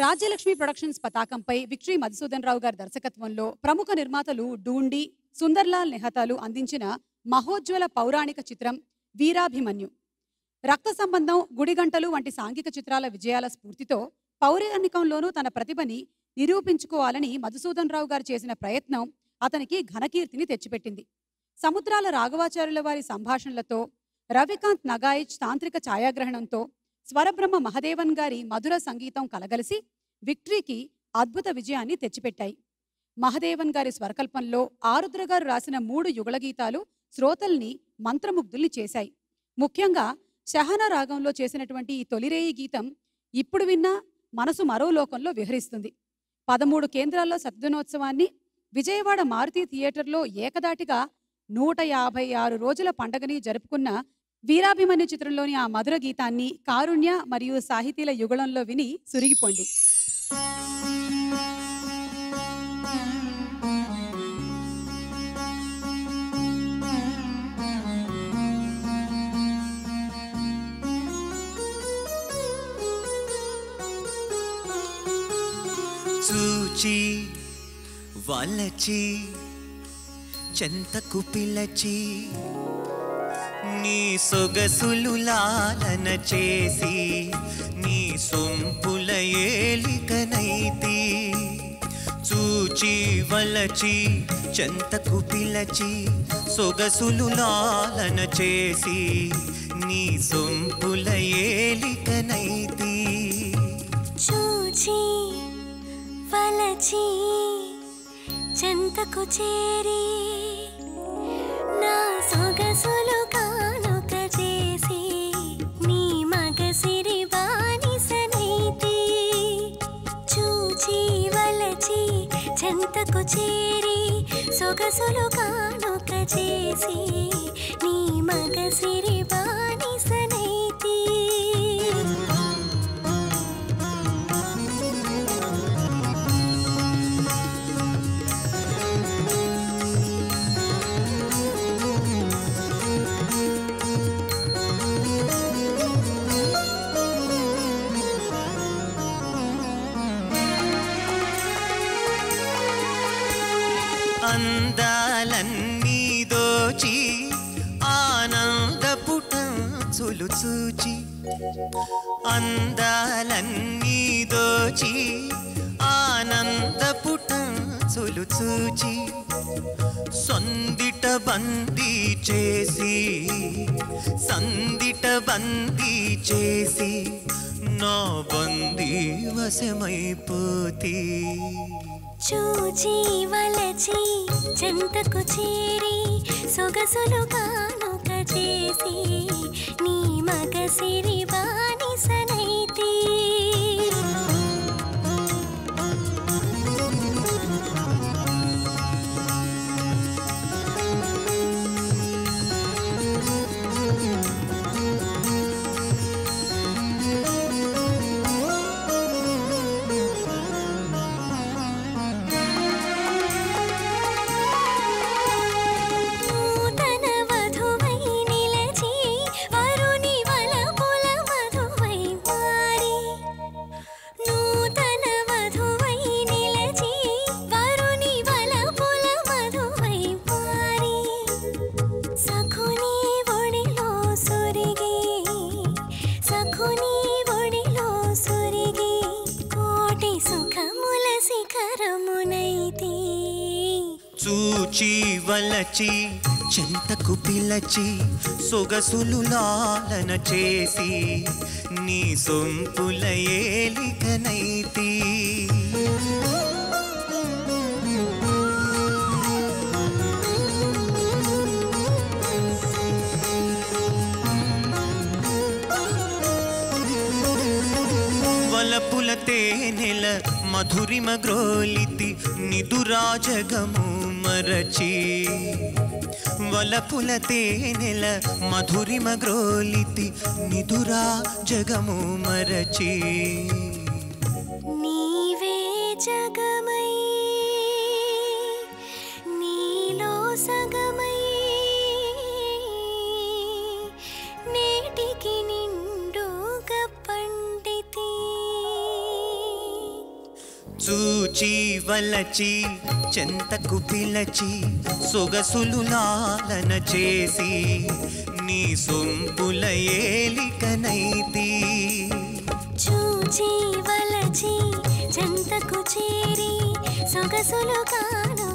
Rajyalakshmi productions పతాకంపై Victory Madhusudan Rao గారి దర్శకత్వంలో ప్రముఖ నిర్మాతలు డూండి సుందర్లాల్ నెహతాలు అందించిన మహోజ్వల పౌరాణిక చిత్రం వీరాభిమన్యు రక్త సంబంధం గుడిగంటలు వంటి సాంఘిక చిత్రాల విజయాల స్ఫూర్తితో పౌరాణికంలోనూ తన ప్రతిభని నిరూపించుకోవాలని మధుసూదన్ రావు గారు చేసిన ప్రయత్నం అతనికి ఘనకీర్తిని తెచ్చిపెట్టింది సముద్రాల రాఘవాచార్యుల వారి సంభాషణలతో రవికాంత్ నగాయిచ్ తాంత్రిక ఛాయాగ్రహణంతో స్వరబ్రహ్మ మహదేవన్ గారి మధుర సంగీతం కలగలిసి విక్టరీకి అద్భుత విజయాన్ని తెచ్చిపెట్టాయి మహదేవన్ గారి స్వరకల్పంలో ఆరుద్ర గారు రాసిన మూడు యుగళ గీతాలు శ్రోతల్ని మంత్రముగ్ధుల్ని చేశాయి ముఖ్యంగా శహన రాగంలో చేసినటువంటి ఈ తొలిరేయి గీతం ఇప్పుడు విన్నా మనసు మరో లోకంలో విహరిస్తుంది పదమూడు కేంద్రాల్లో సద్దినోత్సవాన్ని విజయవాడ మారుతి థియేటర్లో ఏకదాటిగా నూట యాభై ఆరు రోజుల పండగని జరుపుకున్న వీరాభిమన్యు చిత్రంలోని ఆ మధుర గీతాన్ని కారుణ్య మరియు సాహితీల యుగళంలో విని సురిగిపోండి చూచి వలచి చెంతకు పిలచి నీ సొగసులు లాలన చేసి నీ సొంపుల ఏలికనైతి చూచి వలచి చెంతకు పిలచి సొగసులు లాలన చేసి నీ సొంపుల ఏలికనైతి చూచి వలచి చెంతకు చేరి నా సొగసులు కానుక చేసి నీ మగసిరి బానిసనైతి చూచి వలచి చెంతకు చేరి సొగసులు కానుక చేసి నీ మగసిరి బానిసనైతి అందాలన్నీ దోచి ఆనందపుటంచులు చూచి అందాలన్నీ దోచి ఆనందపుటంచులు చూచి సందిట బందీ చేసి సందిట బందీ చేసి నా బందీ వశమైపోతీ చూచి వలచి చెంతకు చేరి సొగసులు కానుక చేసి నీ మగసిరి బానిసనైతి నూతన వధువై నిలచి వరుని వలపుల మధువై మారి నూతన వధువై నిలచి వరుని వలపుల మధువై మారి సఖుని ఒడిలో సొరిగి సఖుని ఒడిలో సొరిగి కోటి సుఖముల శిఖరమునైతి చూచి వలచి చెంతకు పిలచి సొగసులు లాలన చేసి నీ సొంపుల ఏలికనైతి వలపుల తేనెల మధురిమ గ్రోలితి నిదురాజగము మరచి వలపుల తేనెల మధురిమ గ్రోలితి నిదురా జగము మరచి నీవే జగమై నీలో సగమై నేటికి నిండుగా పండితి చూచి వలచి చెంతకు పిలచి సొగసులు లాలన చేసి నీ సొంపుల ఏలికనైతి చూచి వలచి చెంతకు చేరి సొగసులు కాను